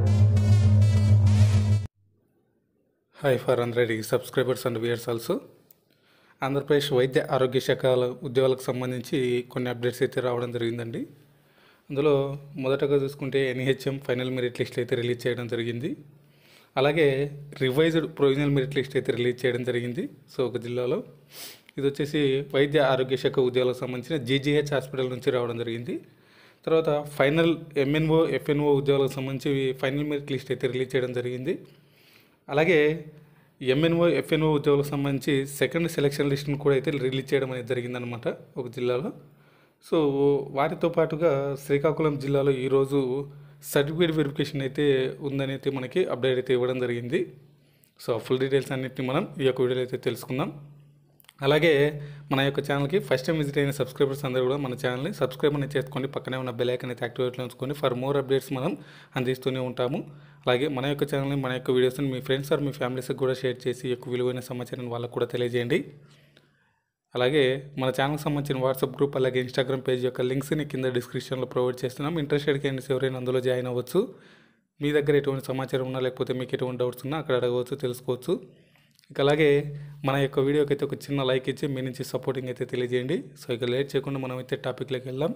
hi for hundred subscribers and viewers also Andhra Pradesh వైద్య ఆరోగ్య శాఖల ఉద్యోగాలకు సంబంధించి కొన్ని అప్డేట్స్ అయితే రావడం జరిగిందండి అందులో మొదటగా చూసుకుంటే ఎన్హెచ్ఎం ఫైనల్ మెరిట్ లిస్ట్ అయితే రిలీజ్ చేయడం జరిగింది అలాగే రివైజ్డ్ ప్రొవిజనల్ మెరిట్ లిస్ట్ అయితే రిలీజ్ చేయడం జరిగింది సో ఒక జిల్లాలో ఇది వచ్చేసి వైద్య ఆరోగ్య శాఖ ఉద్యోగాలకు సంబంధించిన జీజీహెచ్ హాస్పిటల్ నుంచి రావడం జరిగింది తర్వాత ఫైనల్ ఎంఎన్ఓ ఎఫ్ఎన్ఓ ఉద్యోగాలకు సంబంధించి ఫైనల్ మెరిట్ లిస్ట్ అయితే రిలీజ్ చేయడం జరిగింది అలాగే ఎంఎన్ఓ ఎఫ్ఎన్ఓ ఉద్యోగులకు సంబంధించి సెకండ్ సెలక్షన్ లిస్ట్ను కూడా అయితే రిలీజ్ చేయడం అనేది జరిగిందనమాట ఒక జిల్లాలో సో వాటితో పాటుగా శ్రీకాకుళం జిల్లాలో ఈరోజు సర్టిఫికేట్ వెరిఫికేషన్ అయితే ఉందని అయితే మనకి అప్డేట్ అయితే ఇవ్వడం జరిగింది సో ఫుల్ డీటెయిల్స్ అన్నిటిని మనం ఈ యొక్క వీడియోలో అయితే తెలుసుకుందాం అలాగే మన యొక్క ఛానల్కి ఫస్ట్ టైం విజిట్ అయిన సబ్స్క్రైబర్స్ అందరూ కూడా మన ఛానల్ని సబ్స్క్రైబ్ అనేది చేసుకోండి పక్కనే ఉన్న బెల్ ఐకన్ అయితే యాక్టివేట్లో ఉంచుకొని ఫర్ మోర్ అప్డేట్స్ మనం అందిస్తూనే ఉంటాము అలాగే మన యొక్క ఛానల్ని మన యొక్క వీడియోస్ని మీ ఫ్రెండ్స్ ఆర్ మీ ఫ్యామిలీస్కి కూడా షేర్ చేసి ఈ యొక్క విలువైన సమాచారాన్ని వాళ్ళకు కూడా తెలియజేయండి అలాగే మన ఛానల్కి సంబంధించిన వాట్సాప్ గ్రూప్ అలాగే ఇన్స్టాగ్రామ్ పేజ్ యొక్క లింక్స్ని కింద డిస్క్రిప్షన్లో ప్రొవైడ్ చేస్తున్నాం ఇంట్రెస్టెడ్ క్యాండిడేట్స్ ఎవరైనా అందులో జాయిన్ అవ్వచ్చు మీ దగ్గర ఎటువంటి సమాచారం ఉన్నా లేకపోతే మీకు ఎటువంటి డౌట్స్ ఉన్నా అక్కడ అడగవచ్చు తెలుసుకోవచ్చు ఇక అలాగే మన యొక్క వీడియోకి అయితే ఒక చిన్న లైక్ ఇచ్చి మీ నుంచి సపోర్టింగ్ అయితే తెలియజేయండి సో ఇక లేట్ చేయకుండా మనం అయితే టాపిక్లోకి వెళ్దాం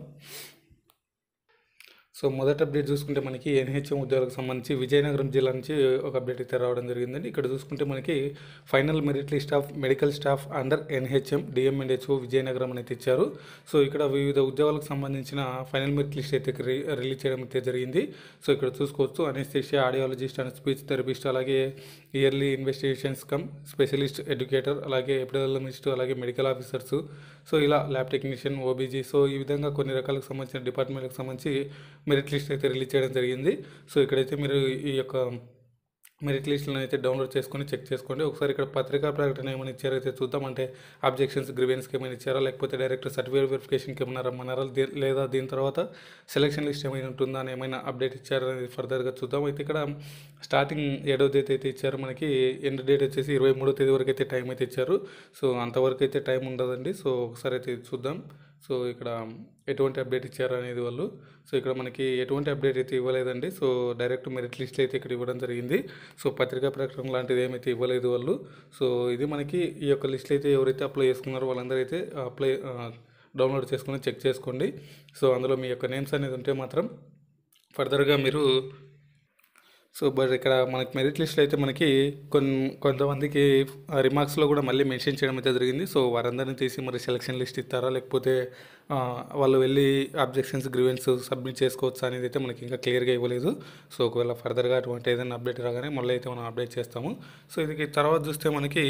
సో మొదటి అప్డేట్ చూసుకుంటే మనకి ఎన్హెచ్ఎం ఉద్యోగాలకు సంబంధించి విజయనగరం జిల్లా నుంచి ఒక అప్డేట్ అయితే రావడం జరిగిందండి ఇక్కడ చూసుకుంటే మనకి final merit list of medical staff under NHM DMNHO Vizianagaram అనేది ఇచ్చారు సో ఇక్కడ వివిధ ఉద్యోగాలకు సంబంధించిన ఫైనల్ మెరిట్ లిస్ట్ అయితే రి- రిలీజ్ చేయడం అయితే జరిగింది సో ఇక్కడ చూసుకోవచ్చు anaesthesia audiologist and speech therapist అలాగే early investigations cum specialist educator అలాగే ఎపిడమిస్ట్ అలాగే మెడికల్ ఆఫీసర్స్ సో ఇలా ల్యాబ్ టెక్నీషియన్ ఓబీజీ సో ఈ విధంగా కొన్ని రకాలకు సంబంధించిన డిపార్ట్మెంట్లకు సంబంధించి మెరిట్ లిస్ట్ అయితే రిలీజ్ చేయడం జరిగింది సో ఇక్కడైతే మీరు ఈ యొక్క మెరిట్ లిస్టులను అయితే డౌన్లోడ్ చేసుకొని చెక్ చేసుకోండి ఒకసారి ఇక్కడ పత్రికా ప్రకటన ఏమైనా ఇచ్చారో అయితే చూద్దాం అంటే అబ్జెక్షన్స్ గ్రివెన్స్కి ఏమైనా ఇచ్చారా లేకపోతే డైరెక్ట్ సర్టిఫికేట్ వెరిఫికేషన్కి ఏమైనా రమ్మన్నారా దీ- లేదా దీని తర్వాత సెలక్షన్ లిస్ట్ ఏమైనా ఉంటుందా అని ఏమైనా అప్డేట్ ఇచ్చారా అనేది ఫర్దర్గా చూద్దాం అయితే ఇక్కడ స్టార్టింగ్ ఏడో తేదీ అయితే ఇచ్చారు మనకి ఎండ్ డేట్ వచ్చేసి ఇరవై మూడో తేదీ వరకు అయితే టైం అయితే ఇచ్చారు సో అంతవరకు అయితే టైం ఉండదండి సో ఒకసారి అయితే చూద్దాం సో ఇక్కడ ఎటువంటి అప్డేట్ ఇచ్చారు అనేది వాళ్ళు సో ఇక్కడ మనకి ఎటువంటి అప్డేట్ అయితే ఇవ్వలేదండి సో డైరెక్ట్ మెరిట్ లిస్ట్ అయితే ఇక్కడ ఇవ్వడం జరిగింది సో పత్రికా ప్రకటన లాంటిది ఏమైతే ఇవ్వలేదు వాళ్ళు సో ఇది మనకి ఈ యొక్క లిస్ట్ అయితే ఎవరైతే అప్లై చేసుకున్నారో వాళ్ళందరూ అయితే అప్లై డౌన్లోడ్ చేసుకొని చెక్ చేసుకోండి సో అందులో మీ యొక్క నేమ్స్ అనేది ఉంటే మాత్రం ఫర్దర్గా మీరు సో బట్ ఇక్కడ మనకి మెరిట్ లిస్ట్లో అయితే మనకి కొన్ని కొంతమందికి రిమార్క్స్లో కూడా మళ్ళీ మెన్షన్ చేయడం అయితే జరిగింది సో వారందరిని తీసి మరి సెలక్షన్ లిస్ట్ ఇస్తారా లేకపోతే ఆ, వాళ్ళు వెళ్ళి అబ్జెక్షన్స్ గ్రీవెన్స్ సబ్మిట్ చేసుకోవచ్చా అనేది అయితే మనకి ఇంకా క్లియర్గా ఇవ్వలేదు సో ఒకవేళ ఫర్దర్గా అటువంటి ఏదైనా అప్డేట్ రాగానే మళ్ళీ అయితే మనం అప్డేట్ చేస్తాము సో ఇది తర్వాత చూస్తే మనకి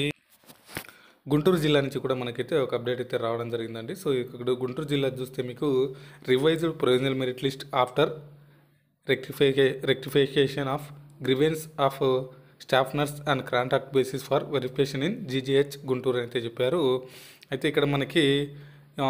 గుంటూరు జిల్లా నుంచి కూడా మనకైతే ఒక అప్డేట్ అయితే రావడం జరిగిందండి సో ఇక్కడ గుంటూరు జిల్లా చూస్తే మీకు revised provisional merit list after రెక్టిఫైకే rectification of grievance of staff nurse and contact basis for verification in GGH Guntur అయితే చెప్పారు అయితే ఇక్కడ మనకి ఆ,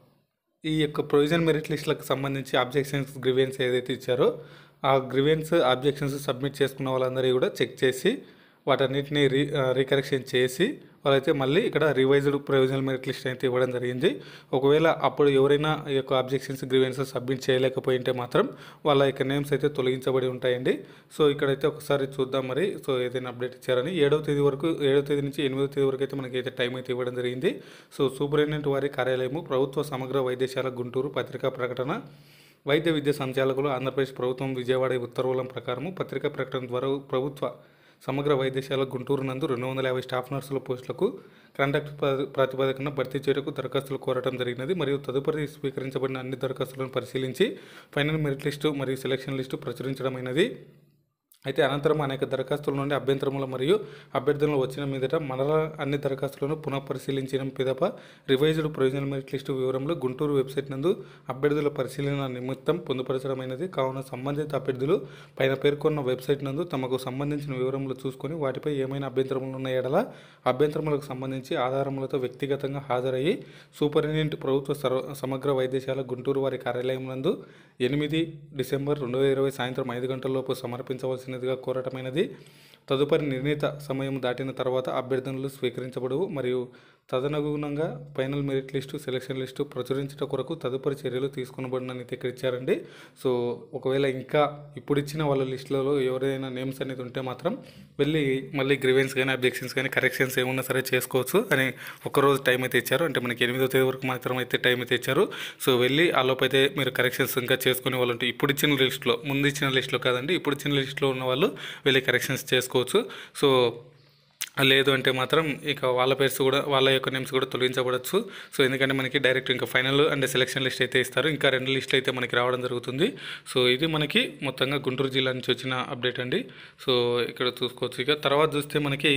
ఈ యొక్క ప్రొవిజన్ మెరిట్ లిస్టులకు సంబంధించి అబ్జెక్షన్స్ గ్రివెన్స్ ఏదైతే ఇచ్చారో ఆ గ్రివెన్స్ అబ్జెక్షన్స్ సబ్మిట్ చేసుకున్న వాళ్ళందరూ కూడా చెక్ చేసి వాటన్నిటిని రీ రీకరెక్షన్ చేసి వాళ్ళైతే మళ్ళీ ఇక్కడ రివైజ్డ్ ప్రొవిజనల్ మెరిట్ లిస్ట్ అయితే ఇవ్వడం జరిగింది ఒకవేళ అప్పుడు ఎవరైనా ఈ యొక్క అబ్జెక్షన్స్ గ్రీవెన్సెస్ సబ్మిట్ చేయలేకపోయింటే మాత్రం వాళ్ళ యొక్క నేమ్స్ అయితే తొలగించబడి ఉంటాయండి సో ఇక్కడైతే ఒకసారి చూద్దాం మరి సో ఏదైనా అప్డేట్ ఇచ్చారని ఏడవ తేదీ వరకు ఏడవ తేదీ నుంచి ఎనిమిదవ తేదీ వరకు అయితే మనకి అయితే టైం అయితే ఇవ్వడం జరిగింది సో సూపరింటెండెంట్ వారి కార్యాలయము ప్రభుత్వ సమగ్ర వైద్యశాల గుంటూరు పత్రికా ప్రకటన వైద్య విద్య సంచాలకులు ఆంధ్రప్రదేశ్ ప్రభుత్వం విజయవాడ ఉత్తర్వుల ప్రకారము పత్రికా ప్రకటన ద్వారా ప్రభుత్వ సమగ్ర వైద్యశాల గుంటూరు నందు రెండు వందల యాభై స్టాఫ్ నర్సుల పోస్టులకు కాంట్రాక్ట్ ప్ర- ప్రాతిపదికన భర్తీ చేయడానికి దరఖాస్తులు కోరటం జరిగినది మరియు తదుపరి స్వీకరించబడిన అన్ని దరఖాస్తులను పరిశీలించి ఫైనల్ మెరిట్ లిస్టు మరియు సెలక్షన్ లిస్టు ప్రచురించడమైనది అయితే అనంతరం అనేక దరఖాస్తుల నుండి అభ్యంతరములు మరియు అభ్యర్థనలు వచ్చిన మీదట మరలా అన్ని దరఖాస్తులను పునః పరిశీలించిన పిదప రివైజ్డ్ ప్రొవిజనల్ మెరిట్ లిస్టు వివరంలో గుంటూరు వెబ్సైట్ నందు అభ్యర్థుల పరిశీలన నిమిత్తం పొందుపరచడమైనది కావున సంబంధిత అభ్యర్థులు పైన పేర్కొన్న వెబ్సైట్ నందు తమకు సంబంధించిన వివరములు చూసుకొని వాటిపై ఏమైనా అభ్యంతరములు ఉన్న ఎడల అభ్యంతరములకు సంబంధించి ఆధారములతో వ్యక్తిగతంగా హాజరయ్యి సూపరింటెండెంట్ ప్రభుత్వ సర్వ సమగ్ర వైద్యశాల గుంటూరు వారి కార్యాలయం నందు ఎనిమిది డిసెంబర్ రెండు వేల ఇరవై సాయంత్రం ఐదు గంటలలోపు సమర్పించవలసిన ఇవ్వవలసినదిగా కోరటమైనది తదుపరి నిర్ణీత సమయం దాటిన తర్వాత అభ్యర్థనలు స్వీకరించబడవు మరియు తదనుగుణంగా final merit list selection list ప్రచురించడం కొరకు తదుపరి చర్యలు తీసుకునబడినని అయితే ఇక్కడ ఇచ్చారండి సో ఒకవేళ ఇంకా ఇప్పుడు ఇచ్చిన వాళ్ళ లిస్టులలో ఎవరైనా నేమ్స్ అనేది ఉంటే మాత్రం వెళ్ళి మళ్ళీ గ్రీవెన్స్ కానీ అబ్జెక్షన్స్ కానీ కరెక్షన్స్ ఏమున్నా సరే చేసుకోవచ్చు అని ఒకరోజు టైం అయితే ఇచ్చారు అంటే మనకి ఎనిమిదో తేదీ వరకు మాత్రం అయితే టైం అయితే ఇచ్చారు సో వెళ్ళి ఆ లోపు అయితే మీరు కరెక్షన్స్ ఇంకా చేసుకునే వాళ్ళు ఉంటే ఇప్పుడు ఇచ్చిన లిస్టులో ముందు ఇచ్చిన లిస్టులో కాదండి ఇప్పుడు ఇచ్చిన లిస్టులో ఉన్న వాళ్ళు వెళ్ళి కరెక్షన్స్ చేసుకోవచ్చు సో లేదు అంటే మాత్రం ఇక వాళ్ళ పేర్స్ కూడా వాళ్ళ యొక్క నేమ్స్ కూడా తొలగించబడచ్చు సో ఎందుకంటే మనకి డైరెక్ట్ ఇంకా ఫైనల్ అండ్ సెలక్షన్ లిస్ట్ అయితే ఇస్తారు ఇంకా రెండు లిస్టులు అయితే మనకి రావడం జరుగుతుంది సో ఇది మనకి మొత్తంగా గుంటూరు జిల్లా నుంచి వచ్చిన అప్డేట్ అండి సో ఇక్కడ చూసుకోవచ్చు ఇక తర్వాత చూస్తే మనకి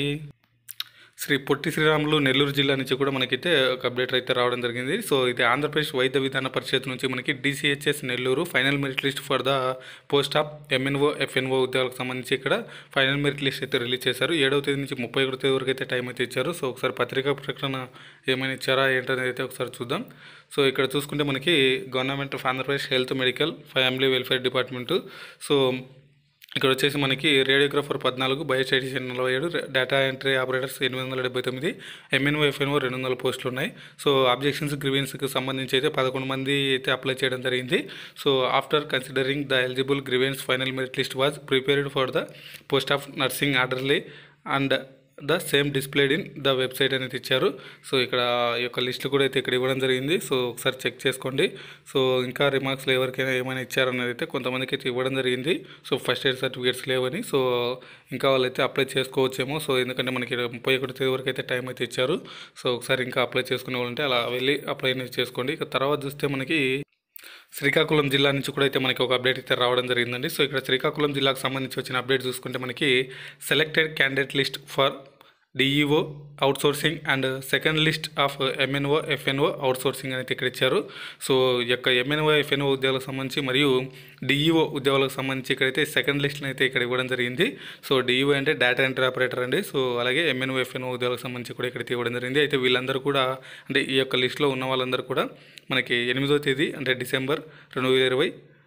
శ్రీ పొట్టి శ్రీరాములు నెల్లూరు జిల్లా నుంచి కూడా మనకైతే ఒక అప్డేట్ అయితే రావడం జరిగింది సో ఇది ఆంధ్రప్రదేశ్ వైద్య విధాన పరిషత్ నుంచి మనకి DCHS Nellore final merit list for the post of MNO FNO ఉద్యోగాలకు సంబంధించి ఇక్కడ ఫైనల్ మెరిట్ లిస్ట్ అయితే రిలీజ్ చేశారు ఏడవ తేదీ నుంచి ముప్పై ఒకటో తేదీ వరకు అయితే టైం అయితే ఇచ్చారు సో ఒకసారి పత్రికా ప్రకటన ఏమైనా ఇచ్చారా ఏంటనేది అయితే ఒకసారి చూద్దాం సో ఇక్కడ చూసుకుంటే మనకి government of Andhra Pradesh health medical family welfare department so ఇక్కడ వచ్చేసి మనకి రేడియోగ్రాఫర్ పద్నాలుగు బయోస్టాటిషియన్ నలభై ఏడు డేటా ఎంట్రీ ఆపరేటర్స్ ఎనిమిది వందల డెబ్బై తొమ్మిది ఎంఎన్ఓ ఎఫ్ఎన్ఓ రెండు వందల పోస్టులు ఉన్నాయి సో ఆబ్జెక్షన్స్ గ్రీవెన్స్కి సంబంధించి అయితే పదకొండు మంది అయితే అప్లై చేయడం జరిగింది so after considering the eligible grievance final merit list was prepared for the post of nursing orderly and the same displayed in the website అనేది ఇచ్చారు సో ఇక్కడ ఈ యొక్క లిస్టులు కూడా అయితే ఇక్కడ ఇవ్వడం జరిగింది సో ఒకసారి చెక్ చేసుకోండి సో ఇంకా రిమార్క్స్లో ఎవరికైనా ఏమైనా ఇచ్చారనేది అయితే కొంతమందికి అయితే ఇవ్వడం జరిగింది సో ఫస్ట్ ఎయిడ్ సర్టిఫికేట్స్ లేవని సో ఇంకా వాళ్ళైతే అప్లై చేసుకోవచ్చేమో సో ఎందుకంటే మనకి ముప్పై ఒకటి తేదీ వరకు అయితే టైం అయితే ఇచ్చారు సో ఒకసారి ఇంకా అప్లై చేసుకునే వాళ్ళంటే అలా వెళ్ళి అప్లై అనేది చేసుకోండి ఇక తర్వాత చూస్తే మనకి శ్రీకాకుళం జిల్లా నుంచి కూడా అయితే మనకి ఒక అప్డేట్ అయితే రావడం జరిగిందండి సో ఇక్కడ శ్రీకాకుళం జిల్లాకు సంబంధించి వచ్చిన అప్డేట్ చూసుకుంటే మనకి selected candidate list for DEO outsourcing and second list of MNO FNO outsourcing అనేది ఇక్కడ ఇచ్చారు సో ఈ యొక్క ఎంఎన్ఓ ఎఫ్ఎన్ఓ ఉద్యోగాలకు సంబంధించి మరియు డిఈఓ ఉద్యోగాలకు సంబంధించి ఇక్కడైతే సెకండ్ లిస్ట్ని అయితే ఇక్కడ ఇవ్వడం జరిగింది సో డిఈఓ అంటే డేటా ఎంట్రీ ఆపరేటర్ అండి సో అలాగే ఎంఎన్ఓ ఎఫ్ఎన్ఓ ఉద్యోగాలకు సంబంధించి కూడా ఇక్కడైతే ఇవ్వడం జరిగింది అయితే వీళ్ళందరూ కూడా అంటే ఈ యొక్క లిస్ట్లో ఉన్న వాళ్ళందరూ కూడా మనకి ఎనిమిదో తేదీ అంటే డిసెంబర్ రెండు వేల ఇరవై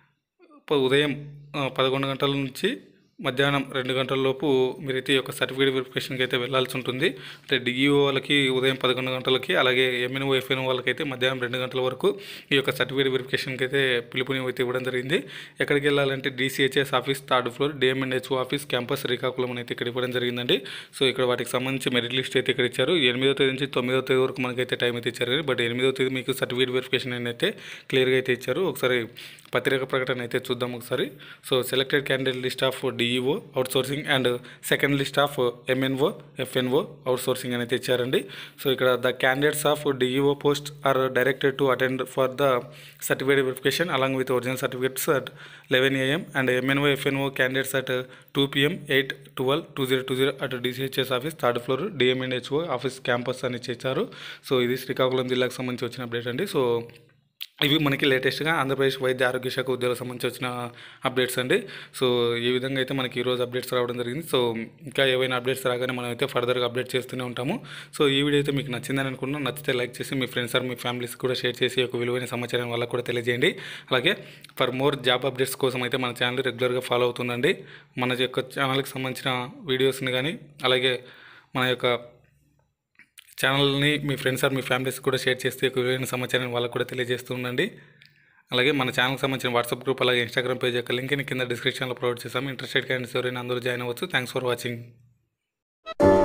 ప- ఉదయం ఆ, పదకొండు గంటల నుంచి మధ్యాహ్నం రెండు గంటల లోపు మీరైతే ఈ యొక్క సర్టిఫికేట్ వెరిఫికేషన్కి అయితే వెళ్ళాల్సి ఉంటుంది అంటే డిఈఓ వాళ్ళకి ఉదయం పదకొండు గంటలకి అలాగే ఎంఎన్ఓ ఎఫ్ఎన్ఓ వాళ్ళకి అయితే మధ్యాహ్నం రెండు గంటల వరకు ఈ యొక్క సర్టిఫికేట్ వెరిఫికేషన్కి అయితే పిలుపుని అయితే ఇవ్వడం జరిగింది ఎక్కడికి వెళ్ళాలంటే DCHS office third floor DMNHO office campus Srikakulam అని అయితే ఇక్కడ ఇవ్వడం జరిగిందండి సో ఇక్కడ వాటికి సంబంధించి మెరిట్ లిస్ట్ అయితే ఇక్కడ ఇచ్చారు ఎనిమిదో తేదీ నుంచి తొమ్మిదో తేదీ వరకు మనకైతే టైం అయితే ఇచ్చారు బట్ ఎనిమిదో తేదీ మీకు సర్టిఫికేట్ వెరిఫికేషన్ అని అయితే క్లియర్గా అయితే ఇచ్చారు ఒకసారి పత్రిక ప్రకటన అయితే చూద్దాం ఒకసారి so selected candidate list of DEO outsourcing and second list of MNO FNO outsourcing అని అయితే ఇచ్చారండి సో ఇక్కడ the candidates of DEO post are directed to attend for the certificate verification along with original certificates at eleven AM and MNO FNO candidates at two PM eight twelve two zero two zero at DCHS office third floor DMNHO office campus అని ఇచ్చారు so ఇది శ్రీకాకుళం జిల్లాకు సంబంధించి వచ్చిన update అండి so ఇవి మనకి లేటెస్ట్గా ఆంధ్రప్రదేశ్ వైద్య ఆరోగ్య శాఖ ఉద్యోగాలకు సంబంధించి వచ్చిన అప్డేట్స్ అండి సో ఈ విధంగా అయితే మనకి ఈరోజు అప్డేట్స్ రావడం జరిగింది సో ఇంకా ఏవైనా అప్డేట్స్ రాగానే మనం అయితే ఫర్దర్గా అప్డేట్ చేస్తూనే ఉంటాము సో ఈ వీడియో అయితే మీకు నచ్చిందని అనుకున్నాను నచ్చితే లైక్ చేసి మీ ఫ్రెండ్స్ ఆర్ మీ ఫ్యామిలీస్ కూడా షేర్ చేసి ఒక విలువైన సమాచారం వాళ్ళకు కూడా తెలియజేయండి అలాగే ఫర్ మోర్ జాబ్ అప్డేట్స్ కోసం అయితే మన ఛానల్ రెగ్యులర్గా ఫాలో అవుతుందండి మన యొక్క ఛానల్కి సంబంధించిన వీడియోస్ని కానీ అలాగే మన యొక్క ఛానల్ని మీ ఫ్రెండ్స్ ఆర్ మీ ఫ్యామిలీస్ కూడా షేర్ చేస్తే ఒక విలువైన సమాచారం వాళ్ళకు కూడా తెలియజేస్తూ ఉండండి అలాగే మన ఛానల్కి సంబంధించిన వాట్సాప్ గ్రూప్ అలాగే ఇన్స్టాగ్రామ్ పేజ్ యొక్క లింక్ని కింద డిస్క్రిప్షన్లో ప్రొవైడ్ చేస్తాము ఇంట్రెస్టెడ్ క్యాండిడేట్స్ ఎవరైనా అందరూ జాయిన్ అవ్వచ్చు థ్యాంక్స్ ఫర్ వాచింగ్